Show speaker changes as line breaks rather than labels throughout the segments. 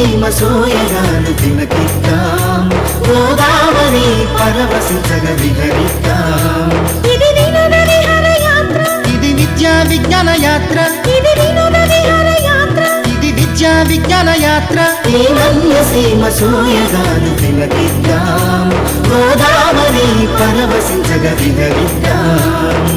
సీమ సోయగాలు తిలకిద్దాం గోదావరి పరవశించగ విహరిద్దాం
ఇది వినోద విహార యాత్ర
ఇది విద్యా విజ్ఞాన యాత్ర
ఇది వినోద విహార యాత్ర
ఇది విద్యా విజ్ఞాన యాత్ర ఈ మన్య సీమ సోయగాలు తిలకిద్దాం గోదావరి పరవశించగ విహరిద్దాం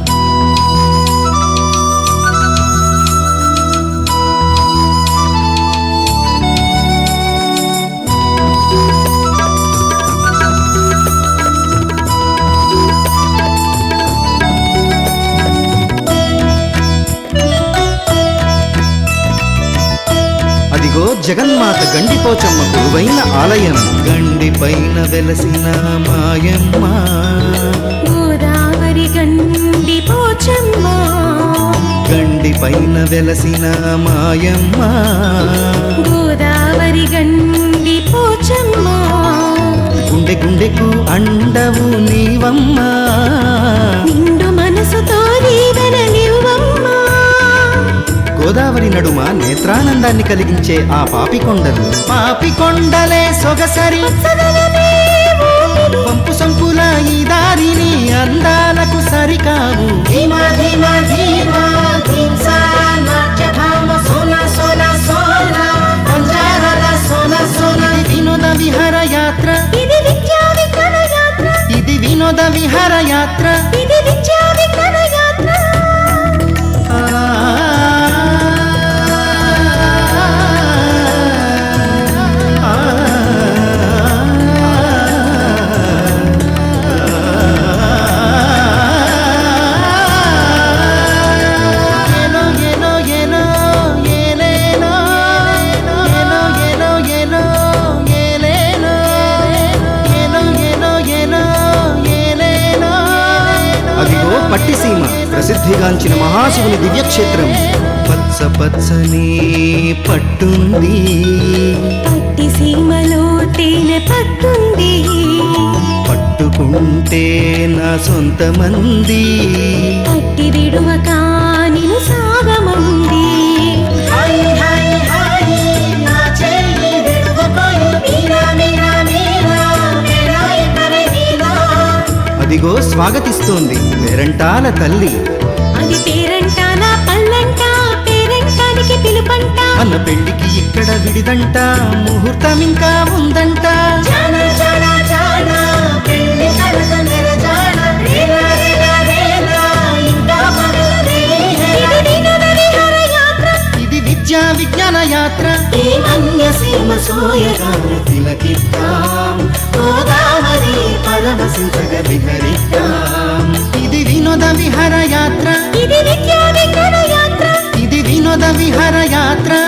అదిగో జగన్మాత గండిపోచమ్మ కొలువైన ఆలయం గండి పైన వెలసిన మాయమ్మ
గోదావరి గండి పోచమ్మ
గండి పైన వెలసిన మాయమ్మ
గోదావరి గండి పోచమ్మ
గుండె గుండెకు అండవు నీవమ్మ
నిండు మనసుతో దీవెనలివ్వమ్మ
గోదావరి నడుమ నేత్రానందాన్ని కలిగించే ఆ పాపికొండలు పాపికొండలే సొగసరి
సదనమే ఊపిరి
పంపు సంపుల ఈ దారిని అందాలకు సరికావు ధీమా ధీమా ధీమా ధీంసా నాట్యభామ సోన సోన సోన పంజారాల సోన సోన ఇది వినోద విహార యాత్ర
ఇది విద్యా విజ్ఞాన యాత్ర
ఇది వినోద విహార యాత్ర
ఇది విద్యా విజ్ఞాన యాత్ర
ఏలో ఏలో ఏలో ఏలేలో ఏలో ఏలో ఏలో ఏలేలో ఏలో ఏలో ఏలో ఏలేలో అదిగో పట్టిసీమ ప్రసిద్ధిగాంచిన మహాశివుని దివ్యక్షేత్రం పచ్చ పచ్చని పట్టుంది
పట్టి సీమలో తేనె పట్టుంది
పట్టుకుంటే నా సొంత మంది
పట్టి విడువక నిను సాగమంది
అదిగో స్వాగతిస్తోంది పేరంటాల తల్లి
అది పేరంటాన పల్లంట పేరంటానికి పిలుపంట
అన్న పెళ్లికి ఇక్కడ విడిదంట ముహూర్తం ఇంకా ఉందంట
ఇది వినోద విహార యాత్ర
ఇది విద్యా విజ్ఞాన యాత్ర సీమ సోయగాలు తిలకిద్దాం గోదావరి పరవశించగ విహరిద్దాం ఇది వినోద విహార యాత్ర
ఇది విద్యా విజ్ఞాన యాత్ర
ఇది వినోద విహార యాత్ర